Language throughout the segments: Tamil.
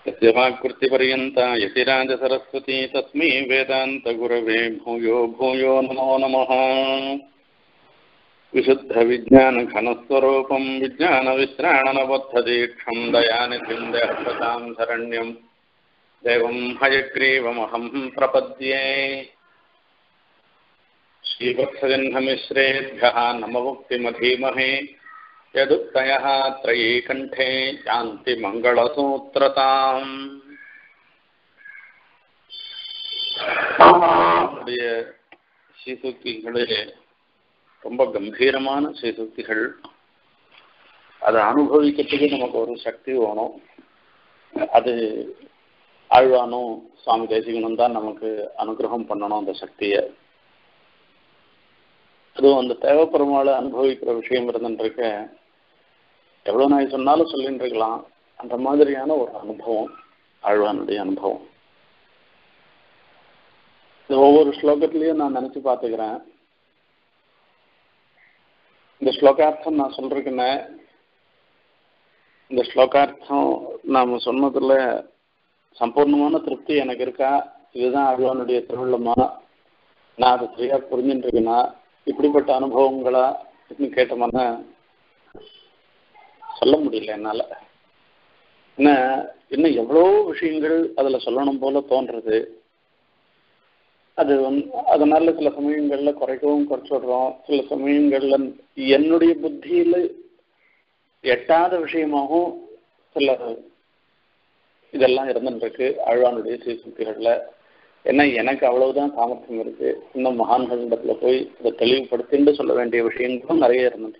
यस्य वाक्कृतिपर्यन्ता यतिराजसरस्वती तस्मै वेदान्तगुरवे भूयो भूयो नमो नमः विशुद्धविज्ञानघनस्वरूपम् विज्ञानविश्राणनबद्धदीक्षम् दयानिधिम् देहपताम् शरण्यम् देवम् हयग्रीवमहम् प्रपद्ये श्रीवत्सजह्नमिश्रेभ्यः नममुक्तिमधीमहे यदुक्तयः त्रयीकण्ठे यान्ति मङ्गलसूत्रताम् நம்முடைய சீசுக்திகளே ரொம்ப கம்பீரமான சீசுக்திகள் அதை அனுபவிக்கிறதுக்கு நமக்கு ஒரு சக்தி வேணும் அது ஆழ்வானும் சுவாமி தேசிகனும் தான் நமக்கு அனுகிரகம் பண்ணணும் அந்த சக்தியை அதுவும் அந்த தேவைப்பெருமாளை அனுபவிக்கிற விஷயம் இருந்துருக்க எவ்வளோ நாய் சொன்னாலும் சொல்லிட்டு இருக்கலாம் அந்த மாதிரியான ஒரு அனுபவம் ஆழ்வானுடைய அனுபவம் இந்த ஒவ்வொரு ஸ்லோகத்திலையும் நான் நினச்சி பார்த்துக்கிறேன் இந்த ஸ்லோகார்த்தம் நான் சொல்றேன்னு இந்த ஸ்லோகார்த்தம் நாம் சொன்னதில் சம்பூர்ணமான திருப்தி எனக்கு இருக்கா இதுதான் ஆழ்வானுடைய திருவிழமா நான் அதை சரியாக புரிஞ்சுட்டு இருக்கேன்னா இப்படிப்பட்ட அனுபவங்களா இன்னும் கேட்டோம்னா சொல்ல முடியல என்னால் என்ன இன்னும் எவ்வளோ விஷயங்கள் அதில் சொல்லணும் போல தோன்றது அது வந்து அதனால சில சமயங்களில் குறைக்கவும் குறைச்சிடுறோம் சில சமயங்களில் என்னுடைய புத்தியில் எட்டாத விஷயமாகவும் சில இதெல்லாம் இருந்துருக்கு ஆழ்வானுடைய சீசுக்திகளில் ஏன்னா எனக்கு அவ்வளவுதான் சாமர்த்தியம் இருக்கு இன்னும் மகான்களிடத்துல போய் இதை தெளிவுபடுத்தின்னு சொல்ல வேண்டிய விஷயங்களும் நிறைய இருந்தது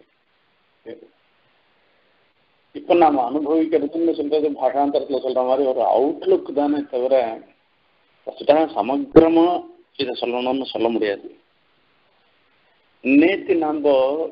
இப்ப நாம அனுபவிக்கிறதுன்னு சொல்றது பாஷாந்தரத்துல சொல்ற மாதிரி ஒரு அவுட்லுக் தானே தவிர ஃபஸ்ட்டாக சமக்கிரமா இதை சொல்லணும்னு சொல்ல முடியாது நேத்தி நம்ம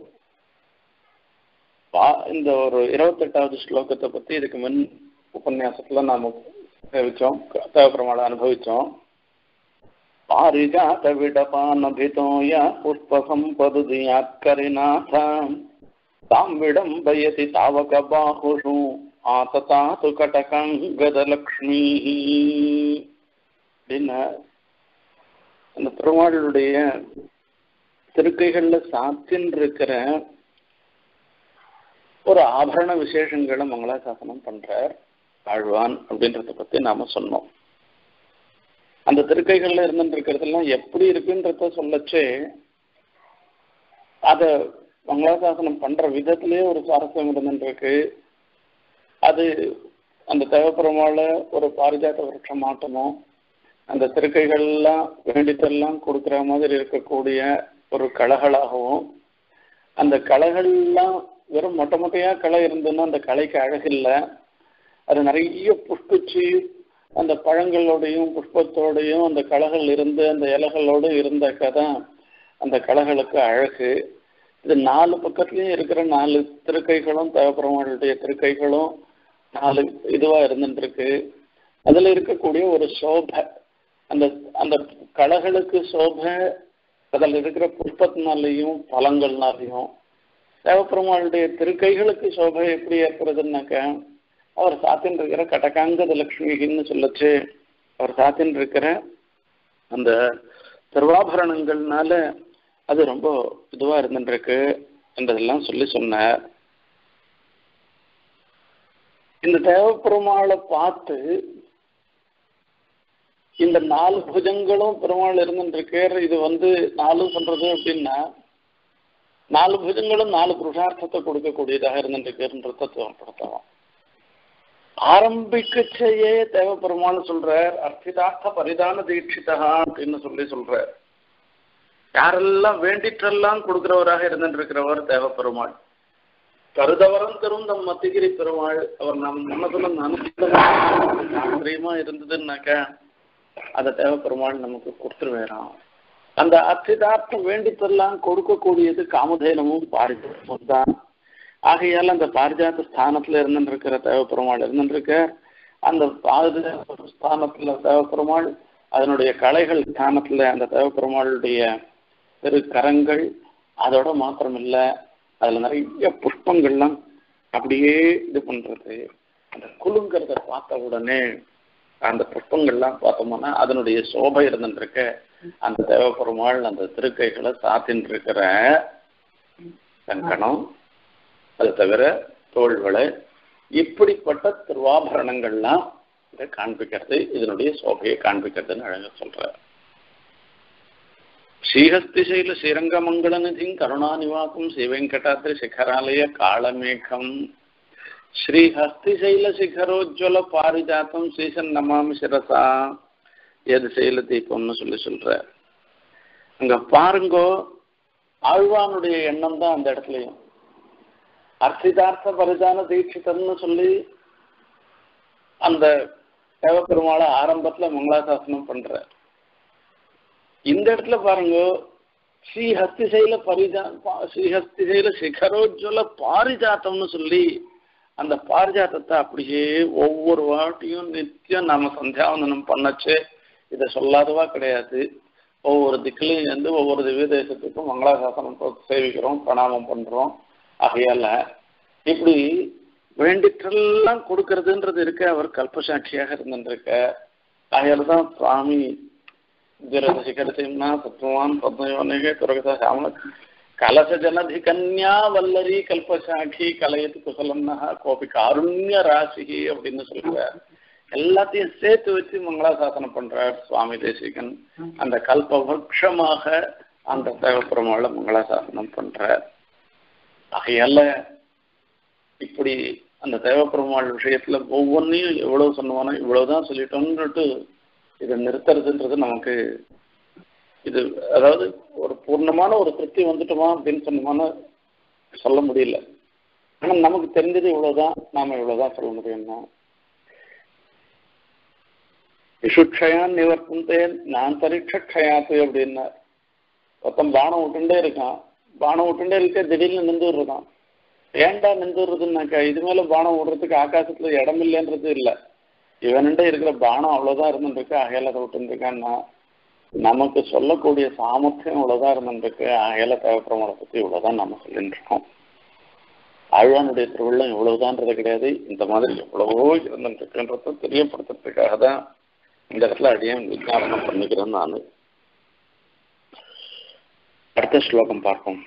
இந்த ஒரு இருபத்தெட்டாவது ஸ்லோகத்தை பத்தி இதுக்கு முன் உபன்யாசத்துல நாம சேவிச்சோம் தேவப்பெருமாளை அனுபவிச்சோம் పారిజాత విడపానభితోయ పుష్పసంపదుదియాత్కరినాథ తాం విడంబయతి తావక బాహుషు ఆతతాతు కటకం கதலக்ஷ்மி அப்படின்னு அந்த பெருமாளுடைய திருக்கைகள்ல சாத்தின் இருக்கிற ஒரு ஆபரண விசேஷங்களை மங்களாசாசனம் பண்றார் ஆழ்வான் அப்படின்றத பத்தி நாம சொன்னோம் அந்த திருக்கைகள்ல இருந்துட்டு இருக்கிறதெல்லாம் எப்படி இருக்குன்றத சொல்லச்சு அத மங்களாசாசனம் பண்ற விதத்திலேயே ஒரு சுவாரஸ்யம் இருந்துட்டு இருக்கு அது அந்த தேவப்பெருமாள ஒரு பாரிஜாத்த விரட்சம் மாட்டணும் அந்த திருக்கைகள்லாம் வேண்டித்தெல்லாம் கொடுக்குற மாதிரி இருக்கக்கூடிய ஒரு களைகளாகவும் அந்த களைகள்லாம் வெறும் மொட்டை மொட்டையா களை இருந்ததுன்னா அந்த களைக்கு அழகில்லை அது நிறைய புஷ்பிச்சு அந்த பழங்களோடையும் புஷ்பத்தோடையும் அந்த களைகள் இருந்து அந்த இலைகளோடு இருந்தாக்கா தான் அந்த களைகளுக்கு அழகு இது நாலு பக்கத்துலயும் இருக்கிற நாலு திருக்கைகளும் தேவப்பெருமாளுடைய திருக்கைகளும் நாலு இதுவா இருந்துட்டு இருக்கு அதுல இருக்கக்கூடிய ஒரு சோபை அந்த அந்த களைகளுக்கு சோபை அதில் இருக்கிற புஷ்பத்தினாலையும் பழங்கள்னாலையும் தேவப்பெருமாளுடைய திருக்கைகளுக்கு சோபை எப்படி ஏற்படுதுன்னாக்கா அவர் சாத்தின் இருக்கிற கடகாங்கத லக்ஷ்மிகின்னு சொல்லச்சு அவர் சாத்தின் இருக்கிற அந்த திருவாபரணங்கள்னால அது ரொம்ப இதுவா இருந்துருக்கு என்றதெல்லாம் சொல்லி சொன்னார் இந்த தேவப்பெருமாளை பார்த்து இந்த நாலு புஜங்களும் பெருமாள் இருந்துருக்கார் இது வந்து நாலு சொல்றது அப்படின்னா நாலு புஜங்களும் நாலு புருஷார்த்தத்தை கொடுக்கக்கூடியதாக இருந்துருக்குன்றத தோன்றப்படுத்தலாம் ஆரம்பிக்கச்சேயே தேவப்பெருமாள் சொல்றார் அர்த்திதார்த்த பரிதான தீட்சிதா அப்படின்னு சொல்லி சொல்றார் யாரெல்லாம் வேண்டிற்றெல்லாம் கொடுக்கிறவராக இருந்துட்டு இருக்கிறவர் தேவப்பெருமாள் கருதவரம் தரும் நம் மத்திகிரி பெருமாள் அவர் நம் மனசுல நன்றியமா இருந்ததுன்னாக்கா அதை தேவப்பெருமாள் நமக்கு கொடுத்துருவேறான் அந்த அர்த்திதார்த்தம் வேண்டித்தெல்லாம் கொடுக்கக்கூடியது காமதேனமும் பாரிஜமும் தான் ஆகையால் அந்த பாரிஜாத்த ஸ்தானத்துல இருந்துருக்கிற தேவப்பெருமாள் இருந்துருக்க அந்த பாரிஜாத்த ஸ்தானத்துல தேவப்பெருமாள் அதனுடைய கலைகள் ஸ்தானத்துல அந்த தேவப்பெருமாளுடைய திரு கரங்கள் அதோட மாத்திரம் இல்லை அதுல நிறைய புஷ்பங்கள்லாம் அப்படியே இது பண்றது அந்த குலுங்கிறத பார்த்த உடனே அந்த புஷ்பங்கள்லாம் பார்த்தோம்னா அதனுடைய சோபை இருந்துருக்க அந்த தேவப்பெருமாள் அந்த திருக்கைகளை சாத்தின்னு இருக்கிற கங்கணம் அது தவிர தோள்களை இப்படிப்பட்ட திருவாபரணங்கள்லாம் இதை காண்பிக்கிறது இதனுடைய சோபையை காண்பிக்கிறதுன்னு அழக சொல்ற ஸ்ரீஹஸ்திசைல ஸ்ரீரங்கமங்கள நிதிங் கருணாநிவாசம் ஸ்ரீவெங்கடாத்ரி சிகராலய காளமேகம் ஸ்ரீஹஸ்திசைல சிகரோஜ்வல பாரிஜாத்தம் ஸ்ரீசன் நமாமி சிரசா எது செயல தீபம்னு சொல்லி சொல்ற அங்க பாருங்கோ ஆழ்வானுடைய எண்ணம் தான் அந்த இடத்துலயும் அர்த்திதார்த்த பரிதான தீட்சிதர்னு சொல்லி அந்த தேவப்பெருமாளை ஆரம்பத்துல மங்களாசாசனம் பண்ற இந்த இடத்துல பாருங்க ஸ்ரீஹஸ்திசைல பரிஜா ஸ்ரீஹஸ்திசைல சிகரோஜ்வல பாரிஜாத்தம்னு சொல்லி அந்த பாரிஜாத்தத்தை அப்படியே ஒவ்வொரு வாட்டியும் நித்தியம் நாம சந்தியாவந்தனம் பண்ணச்சு இதை சொல்லாதவா கிடையாது ஒவ்வொரு திக்கிலையும் வந்து ஒவ்வொரு திவ்ய தேசத்துக்கும் மங்களாசாசனம் சேவிக்கிறோம் பிரணாமம் பண்றோம் ஆகையால இப்படி வேண்டிற்றெல்லாம் கொடுக்கறதுன்றது இருக்க அவர் கல்பசாட்சியாக இருந்துருக்க ஆகையால தான் சுவாமி ஜிரசிகரசிம்னா சத்வான் பத்மயோனே துரகதா சாம கலச ஜனதி கன்யா வல்லரி கல்பசாட்சி கலையத்து குசலம்னா கோபி காருண்ய ராசி அப்படின்னு சொல்ற எல்லாத்தையும் சேர்த்து வச்சு மங்களாசாசனம் பண்றார் சுவாமி தேசிகன் அந்த கல்பவருஷமாக அந்த தேவப்புறமால மங்களாசாசனம் பண்றார் ஆகையால இப்படி அந்த தேவப்பெருமாள் விஷயத்துல ஒவ்வொன்றையும் எவ்வளவு சொன்னோம்னா இவ்வளவுதான் சொல்லிட்டோம்னுட்டு இதை நிறுத்துறதுன்றது நமக்கு இது அதாவது ஒரு பூர்ணமான ஒரு திருப்தி வந்துட்டோமா அப்படின்னு சொன்னோம்னா சொல்ல முடியல ஆனா நமக்கு தெரிஞ்சது இவ்வளவுதான் நாம இவ்வளவுதான் சொல்ல முடியும்னா விஷுட்சயான் நிவர்த்தந்தேன் நான் பரீட்சயாத்து அப்படின்னார் ஒருத்தன் பானம் விட்டுண்டே இருக்கான் பானம் விட்டுண்டே இருக்க திடீர்னு நின்று இருக்கான் ஏன்டா நின்றுறதுன்னாக்கா இது மேல பானம் விடுறதுக்கு ஆகாசத்துல இடம் இல்லைன்றது இல்லை இவன்கிட்ட இருக்கிற பானம் அவ்வளவுதான் இருந்துருக்கு அகையில அதை விட்டுருக்கான்னா நமக்கு சொல்லக்கூடிய சாமர்த்தியம் இவ்வளவுதான் இருந்துருக்கு அகையில தேவைப்படுறவங்களை பத்தி இவ்வளவுதான் நம்ம சொல்லிட்டு இருக்கோம் ஆழ்வானுடைய திருவிழம் இவ்வளவுதான்றது கிடையாது இந்த மாதிரி எவ்வளவோ இருந்துருக்குன்றத தெரியப்படுத்துறதுக்காக தான் இந்த இடத்துல அடியும் விஞ்ஞாபனம் பண்ணிக்கிறேன் நான் அடுத்த ஸ்லோகம் பார்ப்போம்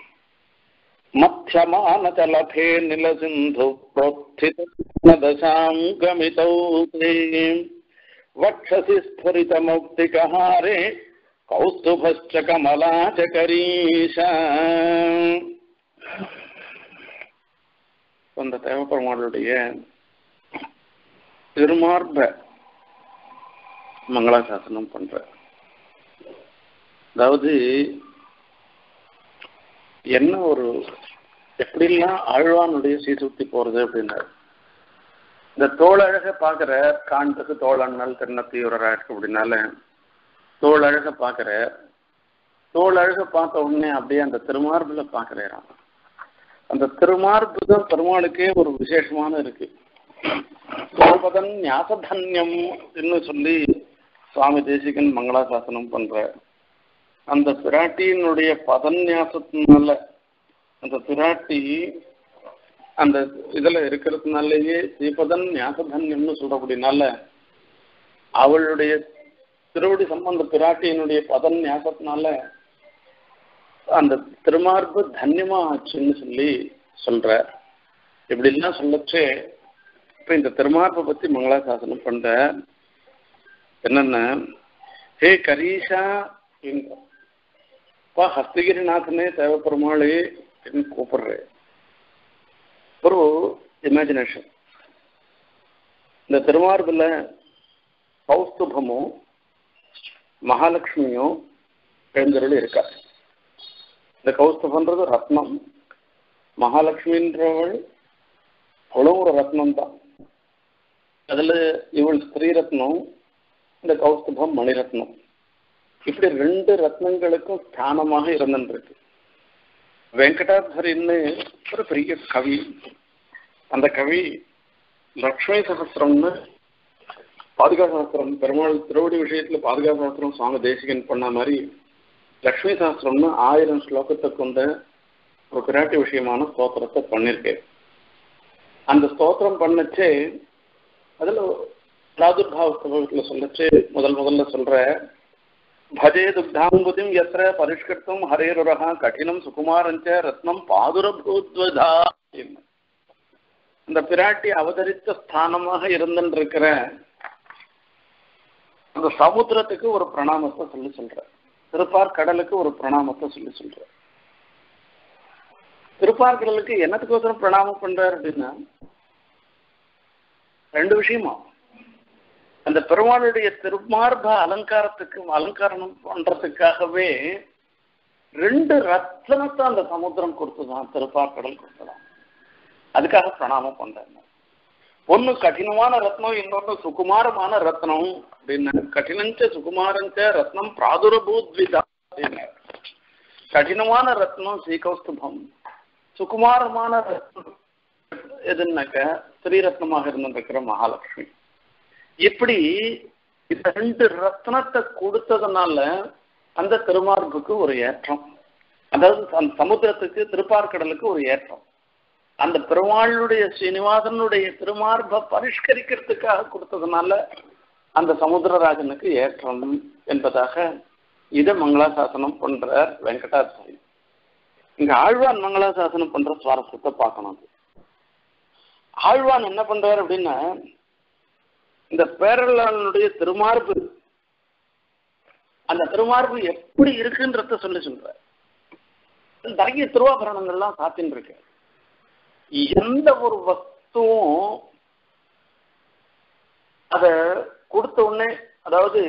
मध्यमानचलभे निलसिन्धु प्रोत्थितदशां गमितौ ते वक्षसि स्फुरितमौक्तिकहारे कौस्तुभश्च कमला च करीश அந்த தேவப்பெருமாளுடைய திருமார்ப மங்களாசாசனம் பண்ற அதாவது என்ன ஒரு எப்படிலாம் ஆழ்வானுடைய சீசுத்தி போறது அப்படின்னாரு இந்த தோழழக பாக்குற காண்புக்கு தோழண்ணல் திருநத்தியூரரா இருக்கு அப்படின்னால தோழழக பாக்குற தோழழக பார்த்த உடனே அப்படியே அந்த திருமார்புல பாக்குறாராம் அந்த திருமார்பு தான் பெருமாளுக்கே ஒரு விசேஷமான இருக்கு தோல்பதன் ஞாசதன்யம் அப்படின்னு சொல்லி சுவாமி தேசிகன் மங்களாசாசனம் பண்ற அந்த பிராட்டியினுடைய பதன்யாசத்தினால அந்த பிராட்டி அந்த இதுல இருக்கிறதுனாலேயே ஸ்ரீபதன் ஞாசதன்யம்னு சொல்றபடினால அவளுடைய திருவடி சம்பந்த பிராட்டியினுடைய பதன் ஞாசத்தினால அந்த திருமார்பு தன்யமா ஆச்சுன்னு சொல்லி சொல்ற இப்படிலாம் சொல்லச்சே இப்ப இந்த திருமார்பை பத்தி மங்களாசாசனம் பண்ற என்னன்னா ஹே கரீஷா அப்பா ஹஸ்தகிரிநாதனே தேவப்பெருமாளே கூப்பிடுறேன் ஒரு இமேஜினேஷன் இந்த திருமார்பில் கௌஸ்துபமும் மகாலட்சுமியும் எழுந்தருள் இருக்கா இந்த கௌஸ்துபன்றது ரத்னம் மகாலட்சுமின்றவள் அவளும் ஒரு ரத்னம் தான் அதில் இவள் ஸ்திரீ ரத்னம் இந்த கௌஸ்துபம் மணிரத்னம் இப்படி ரெண்டு ரத்னங்களுக்கும் ஸ்தானமாக இருந்துருக்கு வெங்கடாதரின்னு ஒரு பெரிய கவி அந்த கவி லக்ஷ்மி சகசிரம்னு பாதுகா சாஸ்திரம் பெருமாள் திருவடி விஷயத்துல பாதுகா சாஸ்திரம் சுவாமி தேசிகன் பண்ண மாதிரி லக்ஷ்மி சாஸ்திரம்னு ஆயிரம் ஸ்லோகத்தை கொண்ட ஒரு பிராட்டி விஷயமான ஸ்தோத்திரத்தை பண்ணிருக்கேன் அந்த ஸ்தோத்திரம் பண்ணச்சே அதுல பிராதுர்பாவ ஸ்தபத்துல சொல்லச்சு முதல் முதல்ல சொல்ற பஜே துக்தாம்புதிம் எத்திர பரிஷ்கர்த்தும் ஹரேருரஹா கடினம் சுகுமாரஞ்ச ரத்னம் பாதுரபூத்வதா இந்த பிராட்டி அவதரித்த ஸ்தானமாக இருந்துருக்கிற அந்த சமுத்திரத்துக்கு ஒரு பிரணாமத்தை சொல்லி சொல்ற திருப்பார் கடலுக்கு ஒரு பிரணாமத்தை சொல்லி சொல்ற திருப்பார் கடலுக்கு என்னத்துக்கோசரம் பிரணாமம் பண்றாரு அப்படின்னா ரெண்டு விஷயமா அந்த பெருமாளுடைய திருமார்ப அலங்காரத்துக்கு அலங்காரம் பண்றதுக்காகவே ரெண்டு ரத்தனத்தை அந்த சமுத்திரம் கொடுத்துதான் திருப்பார்கடல் கொடுத்துதான் அதுக்காக பிரணாமம் பண்றாங்க ஒன்னு கடினமான ரத்னம் இன்னொன்னு சுகுமாரமான ரத்னம் அப்படின்னு கடினஞ்ச சுகுமாரஞ்ச ரத்னம் பிராதுரபூத்விதா அப்படின்னு கடினமான ரத்னம் ஸ்ரீகௌஸ்துபம் சுகுமாரமான ரத்னம் எதுனாக்க ஸ்ரீரத்னமாக இருந்திருக்கிற மகாலட்சுமி இப்படி இந்த ரெண்டு ரத்னத்தை கொடுத்ததுனால அந்த திருமார்புக்கு ஒரு ஏற்றம் அதாவது அந்த சமுத்திரத்துக்கு திருப்பார்கடலுக்கு ஒரு ஏற்றம் அந்த பெருமாளுடைய ஸ்ரீனிவாசனுடைய திருமார்பை பரிஷ்கரிக்கிறதுக்காக கொடுத்ததுனால அந்த சமுத்திரராஜனுக்கு ஏற்றம் என்பதாக இதை மங்களாசாசனம் பண்றார் வெங்கடாச்சாரி இங்க ஆழ்வான் மங்களாசாசனம் பண்ற சுவாரஸ்யத்தை பார்க்கணும் ஆழ்வான் என்ன பண்றார் அப்படின்னா இந்த பேரலாளனுடைய திருமார்பு அந்த திருமார்பு எப்படி இருக்குன்றத சொல்லி சொல்ற நிறைய திருவாபரணங்கள்லாம் சாத்தின்னு இருக்கு எந்த ஒரு வஸ்துவும் அத கொடுத்த உடனே அதாவது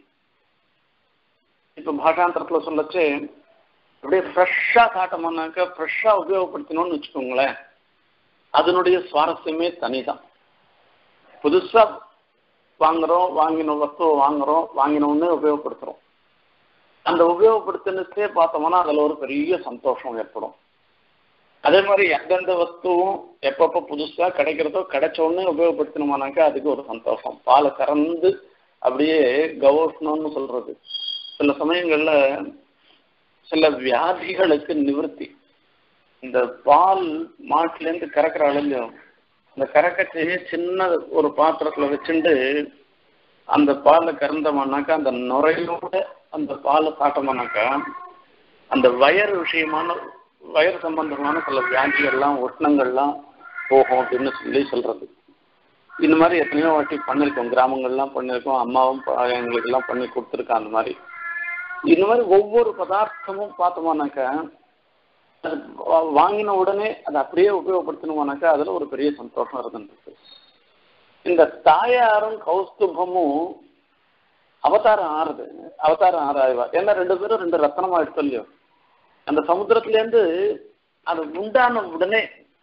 இப்ப பாஷாந்தரத்துல சொல்லச்சு அப்படியே ஃப்ரெஷ்ஷா காட்டமானாக்கா ஃப்ரெஷ்ஷா உபயோகப்படுத்தணும்னு வச்சுக்கோங்களேன் அதனுடைய சுவாரஸ்யமே தனிதான் புதுசா வாங்குறோம் வாங்கின வஸ்துவை வாங்குறோம் வாங்கினோன்னு உபயோகப்படுத்துறோம் அந்த உபயோகப்படுத்தினே பார்த்தோம்னா அதுல ஒரு பெரிய சந்தோஷம் ஏற்படும் அதே மாதிரி எந்தெந்த வஸ்துவும் எப்பப்போ புதுசா கிடைக்கிறதோ கிடைச்ச உடனே உபயோகப்படுத்தணுமானாக்கா அதுக்கு ஒரு சந்தோஷம் பாலை கறந்து அப்படியே கவோஷ்ணம்னு சொல்றது சில சமயங்கள்ல சில வியாதிகளுக்கு நிவர்த்தி இந்த பால் மாட்டுலேருந்து கறக்கிற இல்லையோ அந்த கறக்கச்சையே சின்ன ஒரு பாத்திரத்துல வச்சுட்டு அந்த பாலை கறந்தோம்னாக்கா அந்த நுரையோட அந்த பாலை சாட்டோம்னாக்கா அந்த வயர் விஷயமான வயர் சம்பந்தமான சில வியாதிகள்லாம் ஒட்டணங்கள்லாம் போகும் அப்படின்னு சொல்லி சொல்றது இந்த மாதிரி எத்தனையோ வாட்டி பண்ணியிருக்கோம் கிராமங்கள்லாம் பண்ணியிருக்கோம் அம்மாவும் எங்களுக்கு எல்லாம் பண்ணி கொடுத்துருக்கா அந்த மாதிரி இந்த மாதிரி ஒவ்வொரு பதார்த்தமும் பார்த்தோம்னாக்கா அது வாங்கின உடனே அதை அப்படியே உபயோகப்படுத்தணுமானாக்கா அதுல ஒரு பெரிய சந்தோஷம் இருந்துருக்கு இந்த தாயாரும் கௌஸ்துபமும் அவதாரம் ஆறுது அவதாரம் ஆறாய்வா ஏன்னா ரெண்டு பேரும் ரெண்டு ரத்தனமா எடுத்து இல்லையோ அந்த சமுத்திரத்திலேருந்து அது உண்டான உடனே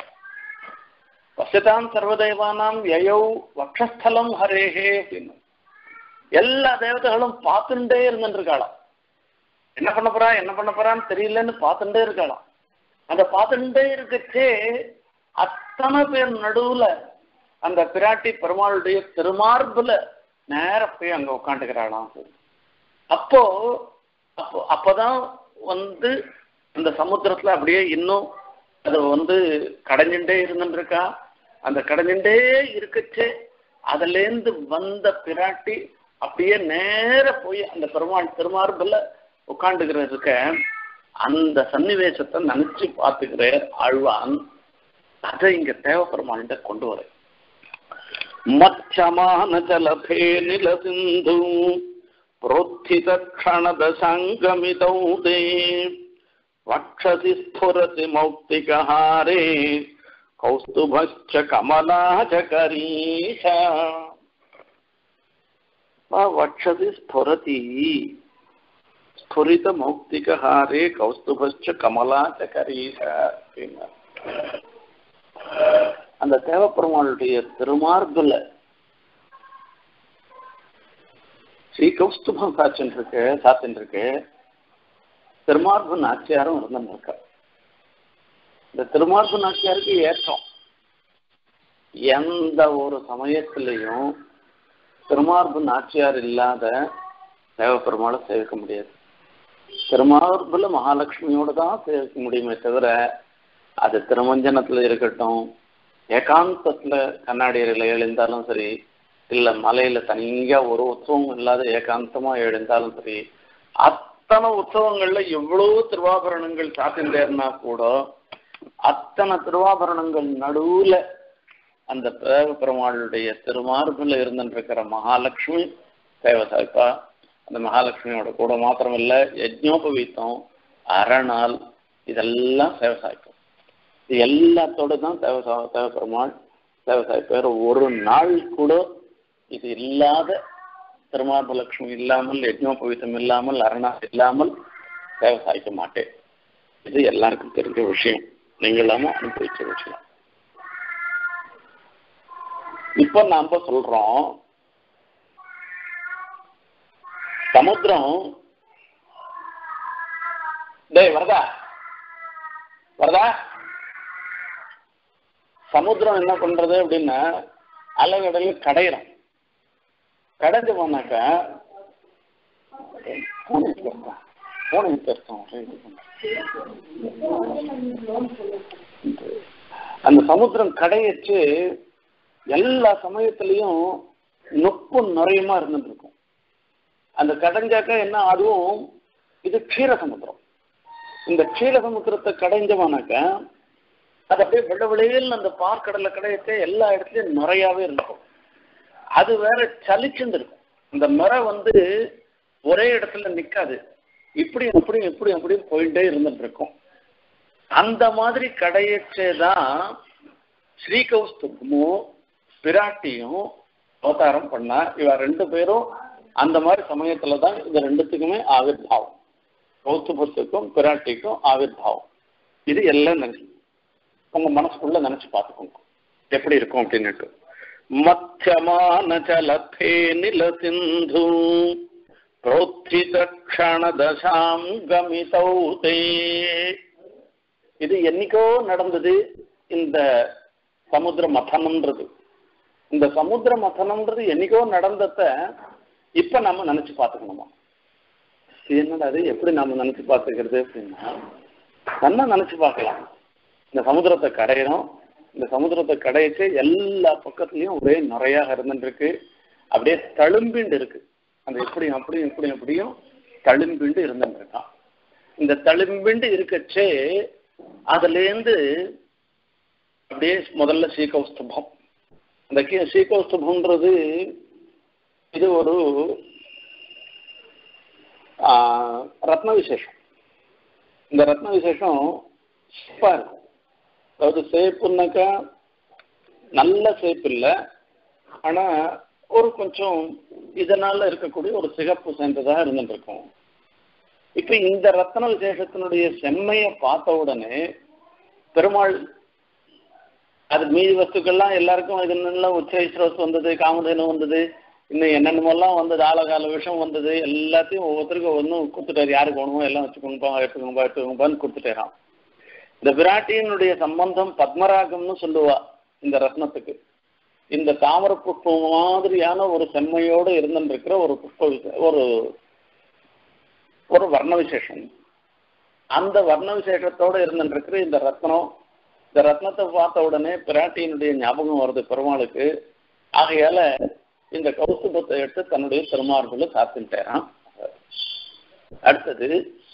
வசதாம் சர்வதேவானாம் யயௌ வக்ஷஸ்தலம் ஹரேஹே அப்படின்னு எல்லா தேவதைகளும் பார்த்துட்டே இருந்துருக்காளாம் என்ன பண்ண போறா என்ன பண்ண போறான்னு தெரியலன்னு பார்த்துட்டே இருக்காளாம் அந்த பார்த்துட்டே இருக்கச்சே அத்தனை பேர் நடுவுல அந்த பிராட்டி பெருமாளுடைய திருமார்புல நேர போய் அங்க உட்காந்துக்கிறாளாம் அப்போ அப்போ அப்பதான் வந்து அந்த சமுத்திரத்துல அப்படியே இன்னும் அது வந்து கடைஞ்சுட்டே இருந்துருக்கா அந்த கடைஞ்சுட்டே இருக்கச்சே அதுலேருந்து வந்த பிராட்டி அப்படியே நேர போய் அந்த பெருமாள் திருமார்புல உட்காந்துக்கிறதுக்க அந்த சன்னிவேசத்தை நினைச்சு பார்த்துக்கிற ஆழ்வான் அதை இங்க தேவப்பெருமாள்கிட்ட கொண்டு வர மச்சமான ஜலபே நில சிந்து प्रोत्थित क्षणदशङ्गमितौ ते वक्षसि स्फुरति मौक्तिकहारे कौस्तुभश्च कमला च करीश वक्षसि स्फुरति ஸ்புரித மௌக்திகஹாரே கௌஸ்துபஸ்ச கமலா சகரீஷ அப்படின்னா அந்த தேவப்பெருமாளுடைய திருமார்புல ஸ்ரீ கௌஸ்துபம் சாட்சின் இருக்கு சாத்தின் இருக்கு திருமார்பு நாச்சியாரும் இருந்திருக்கா இந்த திருமார்பு நாச்சியாருக்கு ஏற்றம் எந்த ஒரு சமயத்திலையும் திருமார்பு நாச்சியார் இல்லாத தேவப்பெருமாளை சேவிக்க முடியாது திருமார்புல மகாலட்சுமியோட தான் சேவிக்க முடியுமே தவிர அது திருமஞ்சனத்துல இருக்கட்டும் ஏகாந்தத்துல கண்ணாடி அறையில எழுந்தாலும் சரி இல்ல மலையில தனியா ஒரு உற்சவம் இல்லாத ஏகாந்தமா எழுந்தாலும் சரி அத்தனை உற்சவங்கள்ல எவ்வளவு திருவாபரணங்கள் சாத்தின்றேன்னா கூட அத்தனை திருவாபரணங்கள் நடுவுல அந்த தேவ பெருமாளுடைய திருமார்பில் இருந்துருக்கிற மகாலட்சுமி தேவசாய்ப்பா அந்த மகாலட்சுமியோட கூட மாத்திரம் இல்ல யஜ்னோபவீத்தம் அரணால் இதெல்லாம் சேவசாய்க்கும் இது எல்லாத்தோட தான் தேவசா தேவ பெருமாள் தேவசாய்ப்பார் ஒரு நாள் கூட இது இல்லாத திருமார்பலட்சுமி இல்லாமல் யஜ்னோபவீத்தம் இல்லாமல் அரணால் இல்லாமல் தேவசாய்க்க மாட்டேன் இது எல்லாருக்கும் தெரிஞ்ச விஷயம் நீங்களாம அனுபவிச்ச விஷயம் இப்போ நாம சொல்றோம் சமுத்திரம் டேய் வரதா வரதா சமுத்திரம் என்ன பண்றது அப்படின்னா அலைகடலில் கடையிறோம் கடைஞ்சு போனாக்க பூனை பேசுறேன் பூனை பேசுறோம் அந்த சமுத்திரம் கடையச்சு எல்லா சமயத்திலையும் நொப்பு நிறையமா இருந்துட்டு இருக்கும் அந்த கடைஞ்சாக்க என்ன அதுவும் இது க்ஷீர சமுத்திரம் இந்த க்ஷீர சமுத்திரத்தை கடைஞ்சோம்னாக்க அது அப்படியே வெள்ள வெளியில் அந்த பார்க்கடலை கடையத்தை எல்லா இடத்துலயும் நிறையாவே இருக்கும் அது வேற சலிச்சுன்னு இருக்கும் இந்த மரை வந்து ஒரே இடத்துல நிக்காது இப்படி இப்படி இப்படி அப்படி போயிட்டே இருந்துட்டு இருக்கும் அந்த மாதிரி கடையச்சே தான் ஸ்ரீகௌஸ்துபமும் பிராட்டியும் அவதாரம் பண்ணா இவ ரெண்டு பேரும் அந்த மாதிரி சமயத்துல தான் இது ரெண்டுத்துக்குமே ஆவிர்வாவம் கௌஸ்துபத்துக்கும் பிராட்டிக்கும் ஆவிர்வாவம் இது எல்லாம் நினைச்சு உங்க மனசுக்குள்ள நினைச்சு பார்த்துக்கோங்க எப்படி இருக்கும் அப்படின்னுட்டு மத்தியமான ஜலத்தே நில சிந்து புரோத்தித க்ஷணதசாம் கமிதௌ தே இது என்னைக்கோ நடந்தது இந்த சமுத்திர மதனம்ன்றது இந்த சமுத்திர மதனம்ன்றது என்னைக்கோ நடந்தத இப்ப நம்ம நினைச்சு பார்த்துக்கணுமா என்னடா அது எப்படி நாம நினைச்சு பார்த்துக்கிறது அப்படின்னா நல்லா நினைச்சு பார்க்கலாம் இந்த சமுத்திரத்தை கடையிறோம் இந்த சமுத்திரத்தை கடையிச்சு எல்லா பக்கத்துலயும் ஒரே நிறையாக இருந்துருக்கு அப்படியே தழும்பிண்டு இருக்கு அந்த எப்படி அப்படியும் இப்படியும் இப்படியும் தழும்பிண்டு இருந்துட்டு இருக்கான் இந்த தழும்பிண்டு இருக்கச்சே அதுலேருந்து அப்படியே முதல்ல சீகௌஸ்தபம் அந்த கீ- சீகௌஸ்தபம்ன்றது இது ஒரு ஆ, ரத்ன விசேஷம் இந்த ரத்ன விசேஷம் சிப்பா இருக்கும் அதாவது சேப்புன்னாக்கா நல்ல சேப்பு இல்லை ஆனா ஒரு கொஞ்சம் இதனால இருக்கக்கூடிய ஒரு சிகப்பு சேர்ந்ததாக இருந்துட்டு இருக்கும் இப்ப இந்த ரத்ன விசேஷத்தினுடைய செம்மையை பார்த்த உடனே பெருமாள் அது மீதி வஸ்துக்கள்லாம் எல்லாருக்கும் இது நல்லா உச்சைஸ்ரோஸ் வந்தது காமதேனு வந்தது இன்னும் என்னென்னமோலாம் வந்தது ஆலகால விஷம் வந்தது எல்லாத்தையும் ஒவ்வொருத்தருக்கும் ஒன்றும் கொடுத்துட்டாரு யாருக்கு வேணுமோ எல்லாம் வச்சுக்கோங்கப்பா எடுத்துக்கோங்கப்பா எடுத்துக்கோங்கப்பான்னு கொடுத்துட்டாராம் இந்த விராட்டியினுடைய சம்பந்தம் பத்மராகம்னு சொல்லுவா இந்த ரத்னத்துக்கு இந்த தாமர புஷ்பம் மாதிரியான ஒரு செம்மையோடு இருந்துருக்கிற ஒரு புஷ்ப விசே- ஒரு ஒரு வர்ண விசேஷம் அந்த வர்ண விசேஷத்தோட இருந்துருக்கிற இந்த ரத்னம் இந்த ரத்னத்தை பார்த்த உடனே பிராட்டியினுடைய ஞாபகம் வருது பெருமாளுக்கு ஆகையால இந்த கௌசுபத்தை எடுத்து தன்னுடைய திருமார்புல சாத்திட்டாராம் அடுத்தது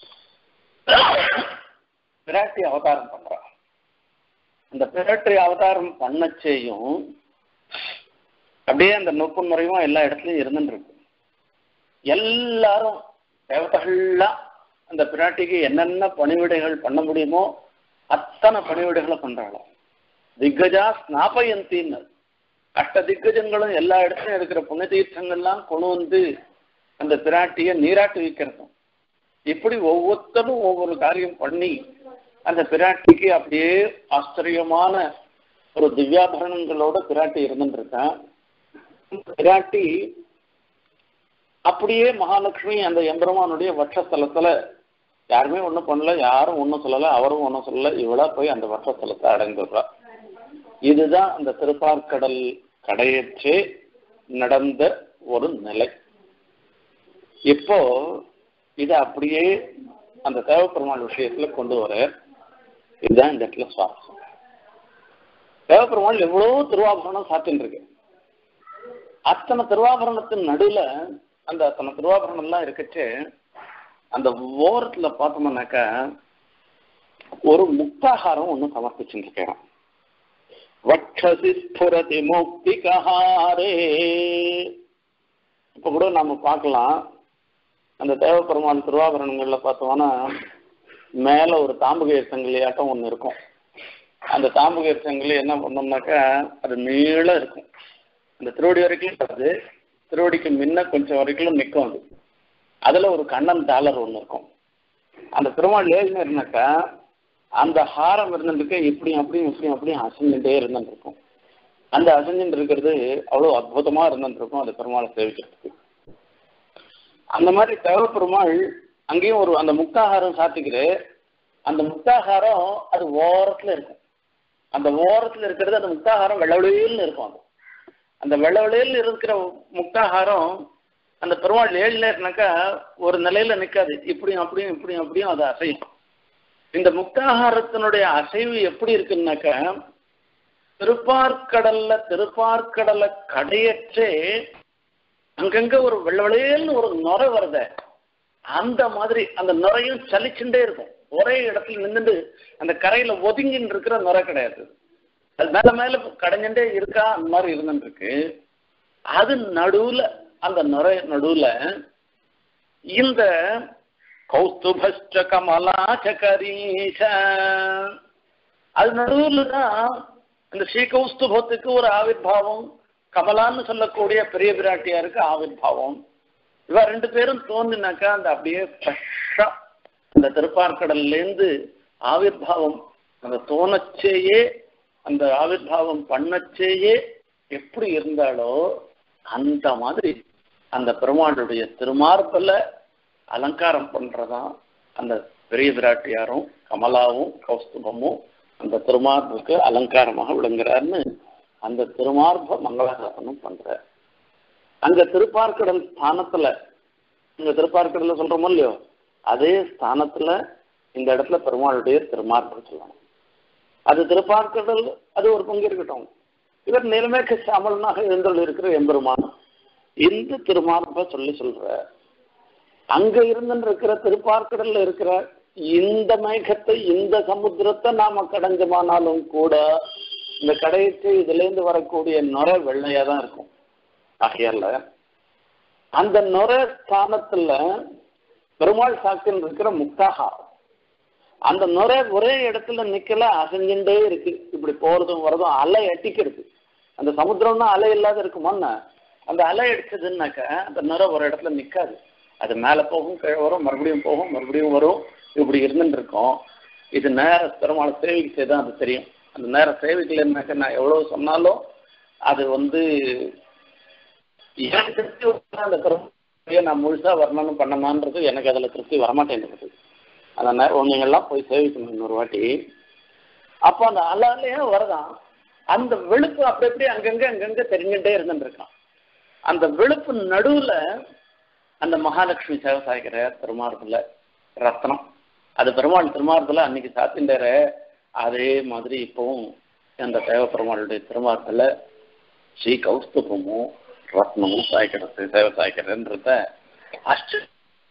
பிராட்டி அவதாரம் பண்றா அந்த பிராட்டி அவதாரம் பண்ணச்சேயும் அப்படியே அந்த நுட்ப முறையும் எல்லா இடத்துலயும் இருந்துட்டு இருக்கு எல்லாரும் தேவதைகள்லாம் அந்த பிராட்டிக்கு என்னென்ன பணிவிடைகள் பண்ண முடியுமோ அத்தனை பணிவிடைகளை பண்றாளாம் திக்கஜா ஸ்நாபயந்தின்னு அஷ்ட திக்கஜங்களும் எல்லா இடத்துலயும் இருக்கிற புண்ணிய தீர்த்தங்கள்லாம் கொண்டு வந்து அந்த பிராட்டியை நீராட்டி வைக்கிறதும் இப்படி ஒவ்வொருத்தரும் ஒவ்வொரு காரியம் பண்ணி அந்த பிராட்டிக்கு அப்படியே ஆச்சரியமான ஒரு திவ்யாபரணங்களோட பிராட்டி இருந்துட்டு இருக்கான் பிராட்டி அப்படியே மகாலட்சுமி அந்த எம்பெருமானுடைய வட்சஸ்தலத்துல யாருமே ஒண்ணும் பண்ணல யாரும் ஒண்ணும் சொல்லல அவரும் ஒண்ணும் சொல்லல இவளா போய் அந்த வட்சஸ்தலத்தை அடைந்துடுறா இதுதான் அந்த திருப்பார்கடல் கடையற்றே நடந்த ஒரு நிலை இப்போ இதை அப்படியே அந்த தேவப்பெருமாள் விஷயத்துல கொண்டு வர இதுதான் இந்த இடத்துல சுவாரஸ்யம் தேவப்பெருமாள் எவ்வளவு திருவாபரணம் சாத்தின்னு இருக்கு அத்தனை திருவாபரணத்தின் நடுவுல அந்த அத்தனை திருவாபரணம் எல்லாம் இருக்கச்சு அந்த ஓரத்துல பார்த்தோம்னாக்கா ஒரு முக்தாகாரம் ஒண்ணு சமர்ப்பிச்சுட்டு இருக்கேன் வட்சசி ஸ்புரதி முக்திகாரே இப்ப கூட நாம பார்க்கலாம் அந்த தேவப்பெருமான் திருவாபரணங்கள்ல பார்த்தோம்னா மேல ஒரு தாம்புகயிர் சங்கிலியாட்டம் ஒண்ணு இருக்கும் அந்த தாம்புகயிர் சங்கிலி என்ன பண்ணோம்னாக்கா அது நீளம் இருக்கும் அந்த திருவடி வரைக்கும் அது திருவடிக்கு முன்ன கொஞ்சம் வரைக்கும் நிற்கும் அது அதுல ஒரு கண்ணன் டாலர் ஒண்ணு இருக்கும் அந்த திருமால் ஏழுன்னு இருந்தாக்கா அந்த ஹாரம் இருந்துட்டு இப்படியும் அப்படியும் இப்படியும் அப்படியும் அசைஞ்சுட்டே இருந்துட்டு இருக்கும் அந்த அசைஞ்சுட்டு இருக்கிறது அவ்வளவு அற்புதமா இருந்துட்டு இருக்கும் அந்த பெருமாளை சேவிக்கிறதுக்கு அந்த மாதிரி தேவ பெருமாள் அங்கேயும் ஒரு அந்த முக்தாகாரம் சாத்திக்கிற அந்த முக்தாகாரம் அது ஓரத்துல இருக்கும் அந்த ஓரத்துல இருக்கிறது அந்த முக்தாகாரம் வெள்ளவெளியில் இருக்கும் அது அந்த வெள்ளவெளியில் இருக்கிற முக்தாகாரம் அந்த பெருமாள் ஏழுல இருந்தாக்கா ஒரு நிலையில நிற்காது இப்படியும் அப்படியும் இப்படியும் அப்படியும் அது அசையும் இந்த முக்தாகாரத்தினுடைய அசைவு எப்படி இருக்குன்னாக்கா திருப்பார்க்கடல்ல திருப்பார்க்கடலை கடையற்றே அங்கங்க ஒரு வெள்ள வெளையல்னு ஒரு நுரை வருத அந்த மாதிரி அந்த நுரையும் சலிச்சுட்டே இருக்கும் ஒரே இடத்துல நின்றுட்டு அந்த கரையில ஒதுங்கின்னு இருக்கிற நுரை கிடையாது அது மேல மேல கடைஞ்சுட்டே இருக்கா அந்த மாதிரி இருந்துட்டு இருக்கு அது நடுவுல அந்த நுரை நடுவுல இந்த கௌஸ்துபஸ்ட கமலாச்ச கரீஷ அது நடுவுல தான் இந்த ஸ்ரீகௌஸ்துபத்துக்கு ஒரு ஆவிர்வாவம் கமலான்னு சொல்லக்கூடிய பெரிய பிராட்டியாருக்கு ஆவிர்வாவம் இவ ரெண்டு பேரும் தோன்றினாக்கா அந்த அப்படியே ஃப்ரெஷ்ஷா அந்த திருப்பார்கடல்லேருந்து ஆவிர்வாவம் அந்த தோணச்சேயே அந்த ஆவிர்வாவம் பண்ணச்சேயே எப்படி இருந்தாலோ அந்த மாதிரி அந்த பெருமாளுடைய திருமார்பல அலங்காரம் பண்றதா அந்த பெரிய பிராட்டியாரும் கமலாவும் கௌஸ்துபமும் அந்த திருமார்புக்கு அலங்காரமாக விளங்குறாருன்னு அந்த திருமார்ப மங்களாசாசனம் பண்ற அங்க திருப்பார்க்கடல் ஸ்தானத்துல இங்க திருப்பார்க்கடல்ல சொல்றோமோ இல்லையோ அதே ஸ்தானத்துல இந்த இடத்துல பெருமாளுடைய திருமார்பு சொல்லணும் அது திருப்பார்க்கடல் அது ஒரு பங்கு இருக்கட்டும் இவர் நிலமேக்க சாமலனாக எழுந்தல் இருக்கிற எம்பெருமான் இந்த திருமார்ப சொல்லி சொல்ற அங்க இருந்து இருக்கிற திருப்பார்க்கடல்ல இருக்கிற இந்த மேகத்தை இந்த சமுத்திரத்தை நாம கடைஞ்சமானாலும் கூட இந்த கடையத்து இதுல இருந்து வரக்கூடிய நுரை வெள்ளையா தான் இருக்கும் ஆகையால அந்த நுரை ஸ்தானத்துல பெருமாள் சாக்கில் இருக்கிற முக்தாகா அந்த நுரை ஒரே இடத்துல நிக்கல அசைஞ்சுட்டே இருக்கு இப்படி போறதும் வரதும் அலை அட்டிக்கிறது அந்த சமுத்திரம்னா அலை இல்லாத இருக்குமான்னு அந்த அலை அடிச்சதுன்னாக்க அந்த நுரை ஒரு இடத்துல நிக்காது அது மேல போகும் கீழே வரும் மறுபடியும் போகும் மறுபடியும் வரும் இப்படி இருந்துட்டு இருக்கோம் இது நேர பெருமாள் சேவைக்கு செய்தான் அது தெரியும் அந்த நேர சேவைக்கலைன்னாக்க நான் எவ்வளவு சொன்னாலும் அது வந்து எனக்கு திருப்தி வரல அந்த பெருமையை நான் முழுசா வரணும்னு பண்ணமான்றது எனக்கு அதுல திருப்தி வரமாட்டேங்குது அந்த நேரம் நீங்கள்லாம் போய் சேவிக்கணும் இன்னொரு வாட்டி அப்போ அந்த அலாலையே வரதான் அந்த வெளுப்பு அப்படி அப்படி அங்கங்க அங்கங்க தெரிஞ்சுட்டே இருந்துட்டு இருக்கான் அந்த வெளுப்பு நடுவுல அந்த மகாலட்சுமி சேவசாய்க்கிற பெருமாறுல ரத்னம் அது பெருமாள் திருமாரத்துல அன்னைக்கு சாத்தின்றார அதே மாதிரி இப்பவும் அந்த தேவ பெருமாளுடைய திருமாரத்துல ஸ்ரீ கௌஸ்துபமும் ரத்னமும் சாய்க்கிறது சேவை சாய்க்கிறதுன்றத ஆச்சரிய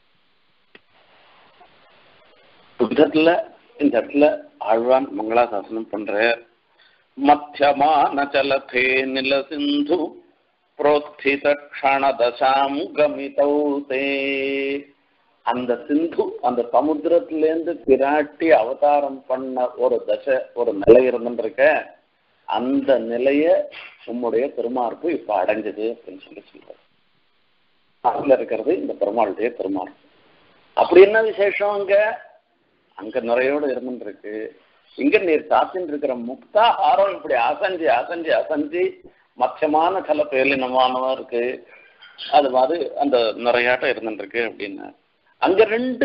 விதத்துல இந்த இடத்துல ஆழ்வான் மங்களாசாசனம் பண்ற மத்தியமான சலதே நில சிந்து புரோத்தித க்ஷணதசாம் கமிதௌ தே அந்த சிந்து அந்த சமுத்திரத்திலேருந்து பிராட்டி அவதாரம் பண்ண ஒரு தசை ஒரு நிலை இருந்துருக்க அந்த நிலைய உம்முடைய திருமார்பு இப்ப அடைஞ்சது அப்படின்னு சொல்லி சொல்றாரு அதுல இருக்கிறது இந்த பெருமாளுடைய திருமார்பு அப்படி என்ன விசேஷம் அங்க அங்க நிறையோடு இருந்துருக்கு இங்க நீர் சாத்தின்னு இருக்கிற முக்தா ஆரம் இப்படி அசஞ்சு அசஞ்சு அசஞ்சு மத்தியமான சில பேலினமானவா இருக்கு அது மாதிரி அந்த நிறையாட்டம் இருந்துருக்கு அப்படின்னு அங்க ரெண்டு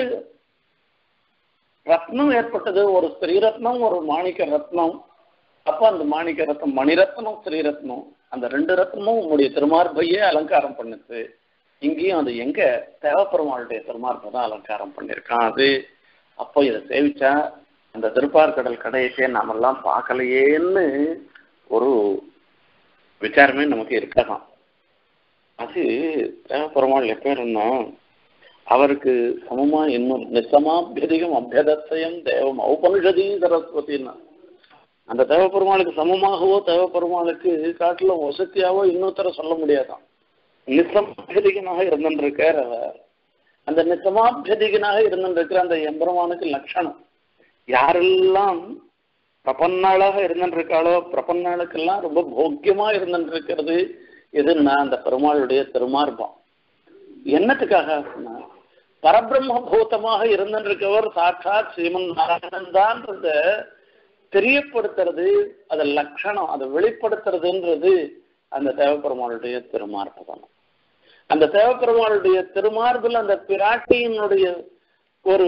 ரத்னம் ஏற்பட்டது ஒரு ஸ்ரீரத்னம் ஒரு மாணிக்க ரத்னம் அப்ப அந்த மாணிக்க ரத்னம் மணிரத்னம் ஸ்ரீரத்னம் அந்த ரெண்டு ரத்னமும் உங்களுடைய திருமார்பையே அலங்காரம் பண்ணுச்சு இங்கேயும் அது எங்க தேவப்பெருமாளுடைய திருமார்பை தான் அலங்காரம் பண்ணியிருக்கான் அது அப்போ இதை சேவிச்சா அந்த திருப்பார்கடல் கடையத்தை நாமெல்லாம் பார்க்கலையேன்னு ஒரு விசாரமே நமக்கு இருக்கலாம் அது தேவப்பெருமாள் எப்பேருன்னா அவருக்கு சமமா இன்னும் நிசமாபியதிகம் அபியதத்தையும் தேவம் ஔபனிஷதி சரஸ்வதினா அந்த தேவப்பெருமாளுக்கு சமமாகவோ தேவப்பெருமாளுக்கு காட்டிலும் வசதியாவோ இன்னொருத்தர சொல்ல முடியாதான் நிசமாபியதிகனாக இருந்துருக்கார் அவர் அந்த நிசமாபியதிகனாக இருந்துருக்கிற அந்த எம்பெருமானுக்கு லட்சணம் யாரெல்லாம் பிரபன்னாளாக இருந்துருக்காளோ பிரபன்னாளுக்கெல்லாம் ரொம்ப போக்கியமா இருந்துருக்கிறது எதுன்னா அந்த பெருமாளுடைய திருமார்பம் என்னத்துக்காக அப்படின்னா பரபிரம்ம பூதமாக இருந்திருக்கவர் சாட்சாத் ஸ்ரீமன் நாராயணன் தான்றத தெரியப்படுத்துறது அது லட்சணம் அதை வெளிப்படுத்துறதுன்றது அந்த தேவப்பெருமாளுடைய திருமார்பு தான் அந்த தேவப்பெருமாளுடைய திருமார்பில் அந்த பிராட்டியினுடைய ஒரு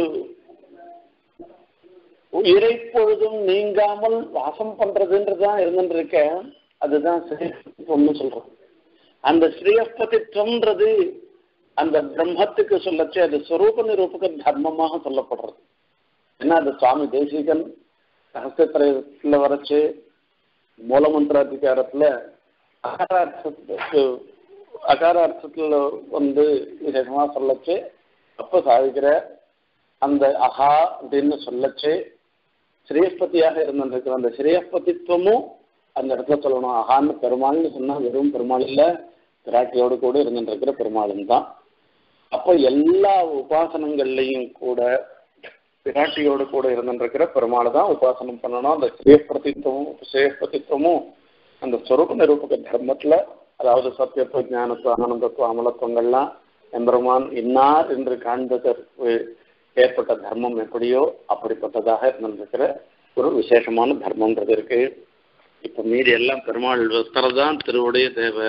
இறைப்பொழுதும் நீங்காமல் வாசம் பண்றதுன்றதுதான் இருந்துருக்க அதுதான் ஸ்ரீயப்பதித்வம்னு சொல்றோம் அந்த ஸ்ரீயப்பதித்வம்ன்றது அந்த பிரம்மத்துக்கு சொல்லச்சு அது ஸ்வரூப நிரூபக தர்மமாக சொல்லப்படுறது ஏன்னா அது சுவாமி தேசிகன் சகசிரத்துல வரைச்சு மூலமந்திராதிகாரத்துல அகாரார்த்தத்துக்கு அகாரார்த்தத்துல வந்து விசேஷமா சொல்லச்சு அப்ப சாதிக்கிற அந்த அஹா அப்படின்னு சொல்லச்சு ஸ்ரீயஸ்பதியாக இருந்திருக்கிற அந்த ஸ்ரீயஸ்பதித்துவமும் அந்த இடத்துல சொல்லணும் அஹான்னு பெருமாள்னு சொன்னா வெறும் பெருமாள் இல்ல பிராட்டியோடு கூட இருந்துருக்கிற பெருமாளும் தான் அப்போ எல்லா உபாசனங்கள்லையும் கூட பிராட்டியோடு கூட இருந்துருக்கிற பெருமாள் தான் உபாசனம் பண்ணணும் அந்த ஸ்ரீயப்பிரதித்துவமும் ஸ்ரீயப்பிரதித்துவமும் அந்த ஸ்வரூப நிரூபக தர்மத்துல அதாவது சத்தியத்துவ ஞானத்துவ ஆனந்தத்துவ அமலத்துவங்கள்லாம் எம்பெருமான் இன்னார் என்று காண்பதற்கு ஏற்பட்ட தர்மம் எப்படியோ அப்படிப்பட்டதாக இருந்திருக்கிற ஒரு விசேஷமான தர்மம்ன்றது இருக்கு இப்ப மீதி எல்லாம் பெருமாள் தான் திருவுடைய தேவை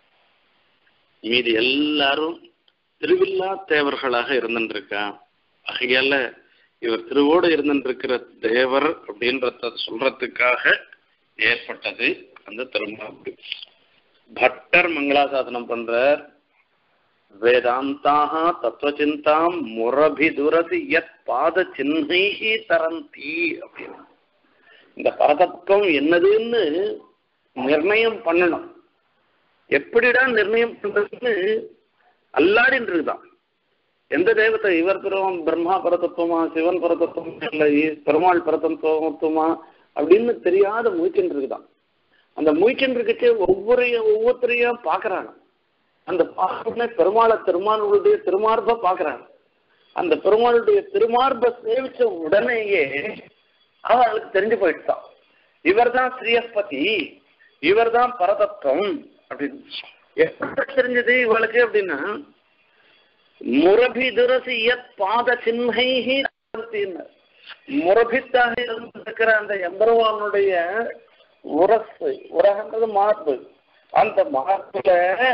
மீதி எல்லாரும் திருவில்லா தேவர்களாக இருந்துருக்கா ஆகையால இவர் திருவோடு இருந்துருக்கிற தேவர் அப்படின்றத சொல்றதுக்காக ஏற்பட்டது அந்த திருமாப்பு பட்டர் மங்களாசாசனம் பண்றார் வேதாந்தாக தத்துவச்சிந்தாம் முரபிதுரசி யத் பாத சின்னைகி தரந்தி அப்படின்னு இந்த பரதத்துவம் என்னதுன்னு நிர்ணயம் பண்ணணும் எப்படிடா நிர்ணயம் பண்றதுன்னு அல்லாடின்னு இருக்குதான் எந்த தெய்வத்தை இவர் பெருமான் பிரம்மா பரதத்துவமா சிவன் பரதத்துவமா இல்லை பெருமாள் பரதத்துவமா அப்படின்னு தெரியாத முயற்சின்னு இருக்குதான் அந்த முயற்சின்னு இருக்கச்சு ஒவ்வொரு ஒவ்வொருத்தரையும் பார்க்கறாங்க அந்த பார்க்கணும்னா பெருமாளை திருமாலுடைய திருமார்பை பார்க்கறாங்க அந்த பெருமாளுடைய திருமார்பை சேவிச்ச உடனேயே அவளுக்கு தெரிஞ்சு போயிட்டான் இவர் தான் ஸ்ரீயஸ்பதி இவர் தான் பரதத்துவம் அப்படின்னு எப்படி தெரிஞ்சது இவளுக்கு அப்படின்னா முரபி துரசி யத் பாத சின்னைஹி முரபித்தாக இருந்திருக்கிற அந்த எம்பருவானுடைய உரசு உரகன்றது மார்பு அந்த மார்புல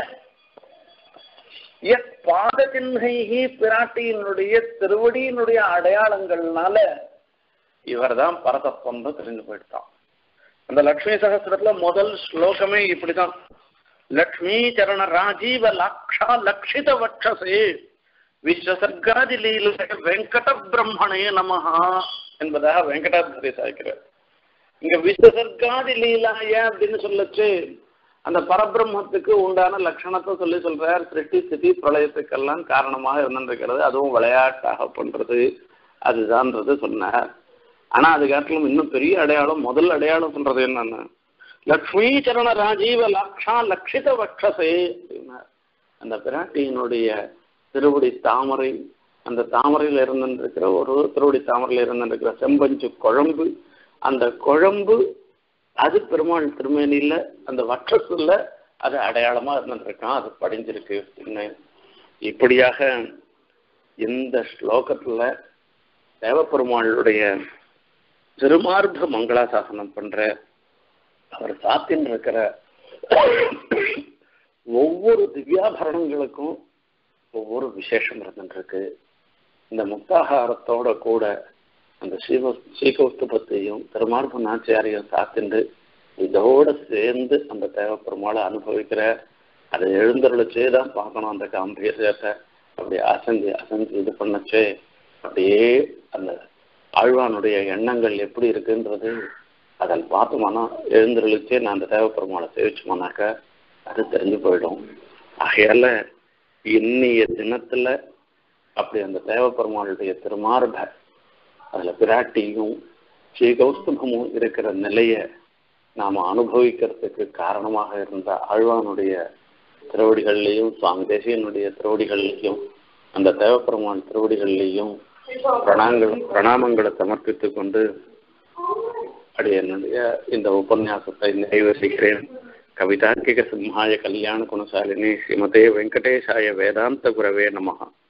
எத் பாத சின்னைஹி பிராட்டியினுடைய திருவடியினுடைய அடையாளங்கள்னால இவர் தான் பரதத்துவம் தெரிஞ்சு போயிட்டான் அந்த லக்ஷ்மி சகசிரத்துல முதல் ஸ்லோகமே இப்படிதான் லக்ஷ்மி சரண ராஜீவ லாக்ஷா லக்ஷித வட்சசே விஸ்வசர்காதி லீல வெங்கட பிரம்மணே நமஹா என்பதாக வெங்கடாதிபதி சாய்க்கிறார் இங்க விஸ்வசர்காதி லீலாய அப்படின்னு சொல்லச்சு அந்த பரபிரம்மத்துக்கு உண்டான லட்சணத்தை சொல்லி சொல்றார் சிருஷ்டி ஸ்திதி பிரளயத்துக்கெல்லாம் காரணமாக இருந்திருக்கிறது அதுவும் விளையாட்டாக பண்றது அதுதான்றது சொன்னார் ஆனா அது காட்டிலும் இன்னும் பெரிய அடையாளம் முதல் அடையாளம் சொல்றது என்னன்னா லக்ஷ்மி சரண ராஜீவ லாக்ஷா லக்ஷித வட்சசே அப்படின்னார் அந்த பிராட்டியினுடைய திருவடி தாமரை அந்த தாமரையில் இருந்திருக்கிற ஒரு திருவடி தாமரையில் இருந்திருக்கிற செம்பஞ்சு குழம்பு அந்த குழம்பு அது பெருமாள் திருமேனியில அந்த வற்றத்துல அது அடையாளமா இருந்துருக்கான் அது படிஞ்சிருக்கு அப்படின்னு இப்படியாக இந்த ஸ்லோகத்துல தேவப்பெருமாளுடைய திருமார்ப மங்களாசாசனம் பண்ற அவர் சாத்தின் இருக்கிற ஒவ்வொரு திவ்யாபரணங்களுக்கும் ஒவ்வொரு விசேஷம் இருந்துருக்கு இந்த முக்தாகாரத்தோட கூட அந்த ஸ்ரீவ ஸ்ரீகௌஸ்துபத்தையும் திருமார்பு நாச்சியாரையும் சாத்திண்டு இதோட சேர்ந்து அந்த தேவப்பெருமாளை அனுபவிக்கிற அதை எழுந்தருளச்சே தான் பார்க்கணும் அந்த காம்பீரியத்தை அப்படி அசஞ்சு அசஞ்சு இது பண்ணச்சே அப்படியே அந்த ஆழ்வானுடைய எண்ணங்கள் எப்படி இருக்குன்றது அதில் பார்த்தோம்னா எழுந்தருளிச்சே நான் அந்த தேவப்பெருமாளை சேவிச்சோம்னாக்க அது தெரிஞ்சு போயிடும் ஆகையால இன்னைய தினத்துல அப்படி அந்த தேவப்பெருமாளுடைய திருமார்ப அதுல பிராட்டியும் ஸ்ரீகௌஸ்துபமும் இருக்கிற நிலைய நாம அனுபவிக்கிறதுக்கு காரணமாக இருந்த ஆழ்வானுடைய திருவடிகள்லையும் சுவாமி தேசியனுடைய திருவடிகள்லையும் அந்த தேவப்பெருமான் திருவடிகள்லையும் பிரணாங்கள் பிரணாமங்களை சமர்ப்பித்துக் கொண்டு அப்படி என்னுடைய இந்த உபன்யாசத்தை நிறைவு செய்கிறேன் கவிதார்க்கிக சிம்ஹாய கல்யாண குணசாலினி ஸ்ரீமதே வெங்கடேஷாய வேதாந்த குரவே நமகா